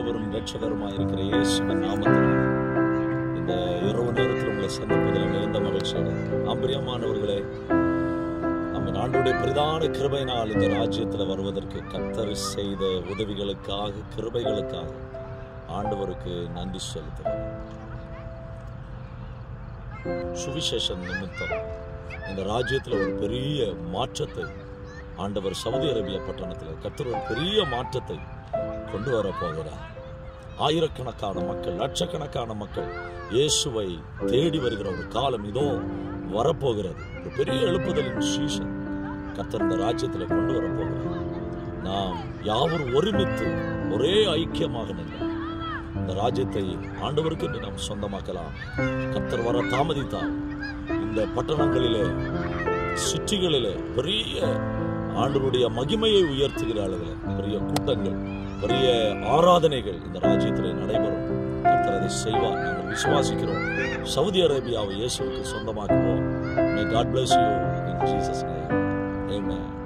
ஆண்டவரும் இரட்சகருமாய் இருக்கிற இயேசுவின் நாமத்தில் இந்த இரவு நேரத்தில் உங்களை சந்திப்பதில் மிகுந்த மகிழ்ச்சி ஆம்பரியமானவர்களே நம்ம ஆண்டுடைய பிரதான கிருபையினால் இந்த ராஜ்யத்தில் வருவதற்கு கத்தர் செய்த உதவிகளுக்காக கிருபைகளுக்காக ஆண்டவருக்கு நன்றி செலுத்துகிறேன் சுவிசேஷம் நிமித்தம் இந்த ராஜ்யத்தில் ஒரு பெரிய மாற்றத்தை ஆண்டவர் சவுதி அரேபியா பட்டணத்தில் கத்தர் ஒரு பெரிய மாற்றத்தை கொண்டு வர போகிறார் ஆயிரக்கணக்கான மக்கள் லட்சக்கணக்கான மக்கள் இயேசுவை தேடி வருகிற ஒரு காலம் இதோ வரப்போகிறது ஒரு பெரிய எழுப்புதலின் சீசன் கத்தர் இந்த ராஜ்யத்தில் கொண்டு வர போகிறார் நாம் யாவரும் ஒருமித்து ஒரே ஐக்கியமாக நின்று இந்த ராஜ்யத்தை ஆண்டவருக்கு என்று நாம் சொந்தமாக்கலாம் கத்தர் வர தாமதித்தார் இந்த பட்டணங்களிலே சிற்றிகளிலே பெரிய ஆண்டவருடைய மகிமையை உயர்த்துகிற அளவில் பெரிய கூட்டங்கள் பெரிய ஆராதனைகள் இந்த ராஜ்யத்தில் நடைபெறும் கர்த்தர் அதை செய்வார் நாங்கள் விசுவாசிக்கிறோம் சவுதி அரேபியாவை இயேசுவுக்கு சொந்தமாக்குவோம் may God bless you in Jesus name amen